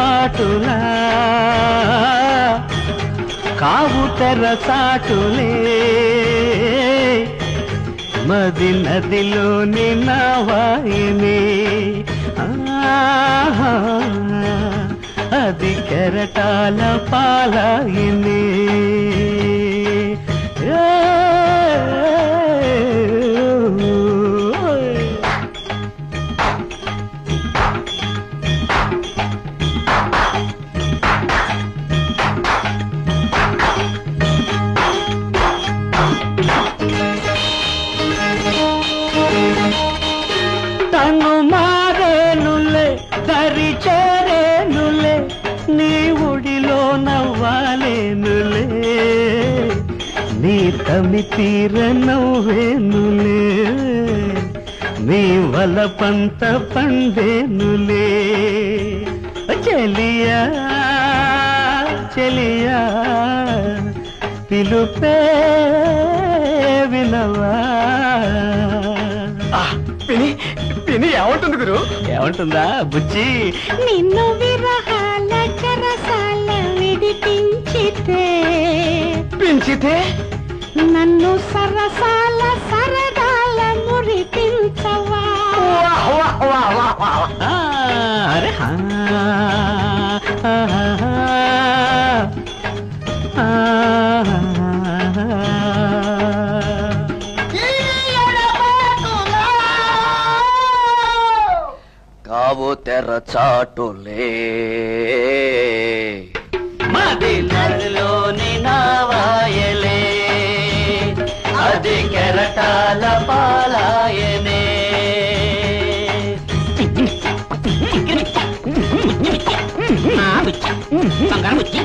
పాటులా కావు తెరసాటులే మది నదిలోని నావాయిని ఆహా, అది కెరటాల పాలాయిని ఏ తను మారేనులే దరి చేరేనులే నీ ఉడిలో నవ్వాలేనులే నీ తమి తీర నవ్వేనులే నీ వల పంట పండేనులే చెలియా చెలియా పిలుపే వినవా పిని పిని ఏమంటుంది గురు ఏమంటుందా బుజ్జి నిన్ను విరహాల చెరసాల విడిపించితే పెంచితే నన్ను సరసాల సరదాల మురిపించవా వాహ్ వాహ్ వాహ్ వాహ్ వాహ్. ఆ, అరే హా, ఆహా, ఆహా. కావు తెర చాటులే మది నదిలోని నావాయలే అది కెరటాల పాలాయనే బంగారం వచ్చి